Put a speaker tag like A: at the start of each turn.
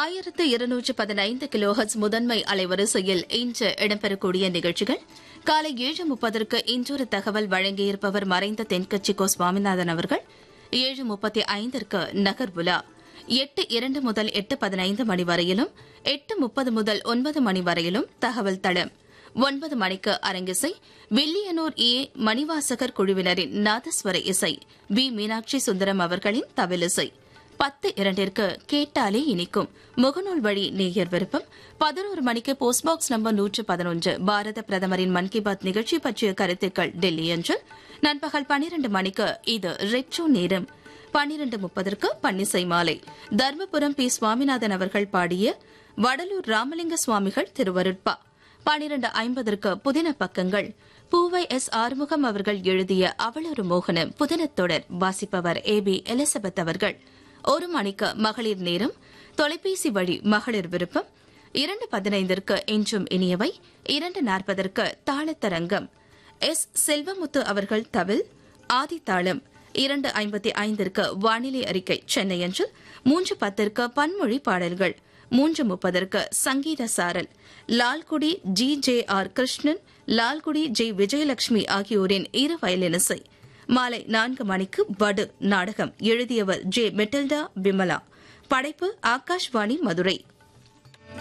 A: ஆயிரத்து இருநூற்று பதினைந்து கிலோஹர்ட்ஸ் முதன்மை அலைவரிசையில் இன்று இடம்பெறக்கூடிய நிகழ்ச்சிகள் காலை ஏழு முப்பதற்கு இன்றொரு தகவல் வழங்கியிருப்பவர் மறைந்த தென்கட்சி கோ சுவாமிநாதன் அவர்கள் ஏழு முப்பத்தி ஐந்திற்கு நகர் உலா எட்டு இரண்டு முதல் எட்டு பதினைந்து மணி வரையிலும் எட்டு முப்பது முதல் ஒன்பது மணி வரையிலும் தகவல் தளம் ஒன்பது மணிக்கு அரங்கிசை வில்லியனூர் ஏ மணிவாசகர் குழுவினரின் நாதஸ்வர இசை வி மீனாட்சி சுந்தரம் அவர்களின் தவிலிசை பத்து இரண்டிற்கு கேட்டாலே இனிக்கும் முகநூல் வழி நேயர் விருப்பம் பதினோரு மணிக்கு போஸ்ட் பாக்ஸ் நம்பர் நூற்று பதினொன்று பாரத பிரதமரின் மன் கி பாத் நிகழ்ச்சி பற்றிய கருத்துக்கள் டெல்லி என்று நண்பகல் பனிரண்டு மணிக்கு இது ரெட்ரோ நேரம் பன்னிரண்டு முப்பதற்கு பன்னிசை மாலை தர்மபுரம் பி சுவாமிநாதன் அவர்கள் பாடிய வடலூர் ராமலிங்க சுவாமிகள் திருவருட்பா பனிரண்டு ஐம்பதற்கு புதின பக்கங்கள் பூவை எஸ் ஆறுமுகம் அவர்கள் எழுதிய அவளொரு மோகனம் புதினத் தொடர் வாசிப்பவர் ஏ பி எலிசபெத் அவர்கள் ஒரு மணிக்கு மகளிர் நேரம் தொலைபேசி வழி மகளிர் விருப்பம் இரண்டு பதினைந்திற்கு என்றும் இனியவை இரண்டு நாற்பதற்கு தாளத்தரங்கம் எஸ் செல்வமுத்து அவர்கள் தவில் ஆதித்தாளம் இரண்டு ஐம்பத்தி ஐந்திற்கு வானிலை அறிக்கை சென்னை என்று மூன்று பத்திற்கு பன்மொழி பாடல்கள் மூன்று முப்பதற்கு சங்கீத சாரல் Lalgudi G J R Krishnan Lalgudi J Vijayalakshmi ஆகியோரின் இரு வயலினிசை மாலை நான்கு மணிக்கு வடு நாடகம் எழுதியவர் ஜே மெட்டில்டா விமலா படைப்பு ஆகாஷ்வாணி மதுரை